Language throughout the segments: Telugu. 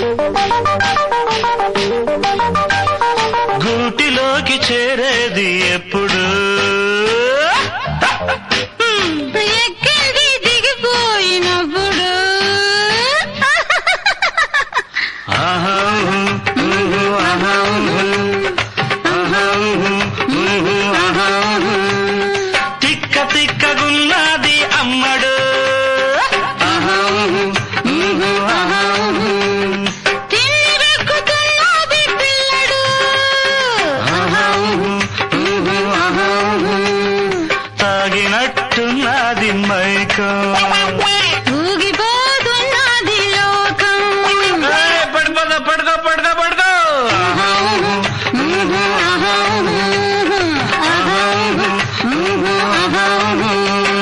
గూటిలోకి చేరేది ఎప్పుడు ఎక్కింది దిగిపోయినప్పుడు ఆహా, ఊహు, ఆహా, ఊహు. ఆహా, ఊహు, ఊహు, ఆహా, ఊహు. తిక్క తిక్కగున్నది అమ్మడు ఆహా, ఊహు, ఊహు, ఆహా, ఊహు. తిమ్మిరెక్కుతున్నది పిల్లడు ఆహా, ఊహు, ఊహు, ఆహా, ఊహు. తాగినట్టున్నది మైకం ఊగిపోతున్నది లోకం ఏయ్, పడిపోదా పడుకో పడుకో పడుకో ఆహా, ఊహు, ఊహు, ఆహా, ఊహు. ఆహా, ఊహు, ఊహు, ఆహా, ఊహు.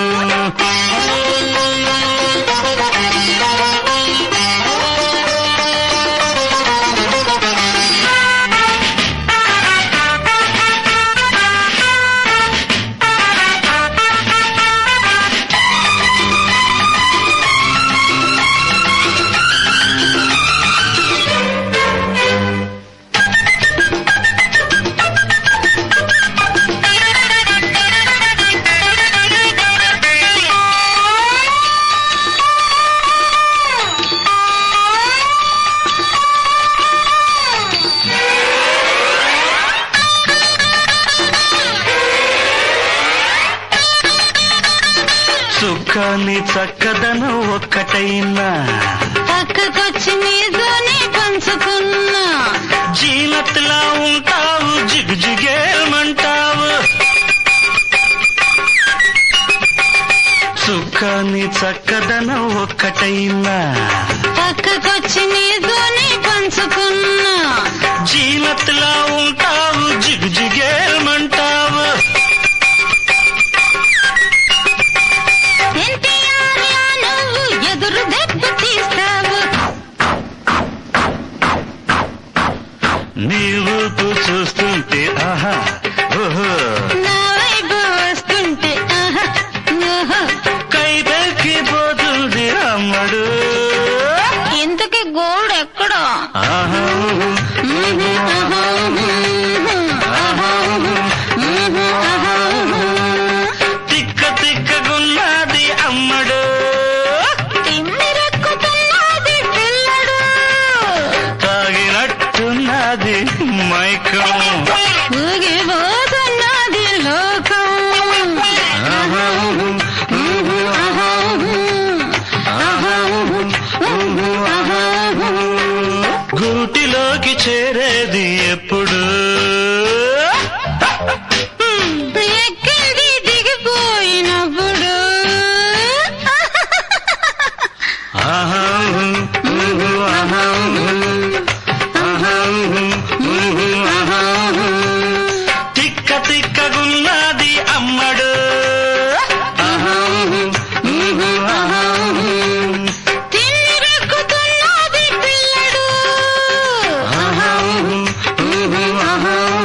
సుఖాన్ని చక్కదనం ఒక్కటైనా పక్కకొచ్చి నీతోనే పంచుకున్నా జీనత్లా ఉంటావు జిగుజిగేమంటావు సుఖాన్ని చక్కదనం ఒక్కటైనా పక్కకొచ్చి నీతోనే పంచుకున్నా జీనత్లా ఉంటావు జిగుజిగేమంటావు ఎన్టీఆర్ లా నువ్వు ఎదురు దెబ్బ తీస్తావు నీ ఊపు చూస్తుంటే ఆహా ఓహో నా వైపు వస్తుంటే ఆహా ఓహో కైపెక్కిపోతుంది అమ్మడు ఇంతకీ గోల్డ్ ఎక్కడా ఆహా మ్మ్, ఆహా, మ్మ్, ఆహా, మ్మ్, ఆహా, తిక్క తిక్కగున్నది అమ్మడు తిమ్మిరెక్కుతున్నది పిల్లడు తాగినట్టున్నది మైకం ఊగిపోతున్నది లోకం ఆహా, ఊహు, ఆహా, ఆహా, ఊహు, ఆహా. గూటిలోకి చేరేది ఎప్పుడు ఎక్కింది దిగిపోయినప్పుడు ఆహా, ఊహు, ఆహా, ఆహా, ఊహు, ఆహా. తిక్క తిక్కగున్నది అమ్మడు ఆహా, ఊహు, ఆహా. తిమ్మిరెక్కుతున్నది పిల్లడు ఆహా, ఊహు, ఆహా.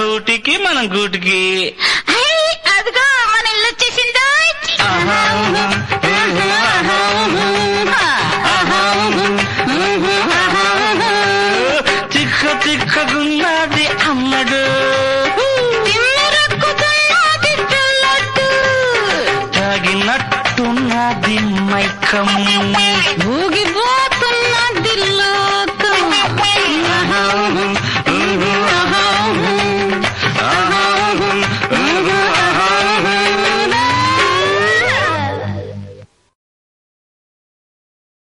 ఊటికి మనం గూటికి హై, అదిగో మన ఇల్లు వచ్చేసిందో ఆహా, చిక్క చిక్కగున్నది అమ్మడు తిమ్మెరక్కుతున్నది తెల్లట్టు. తాగినట్టున్నది మైకమ్మ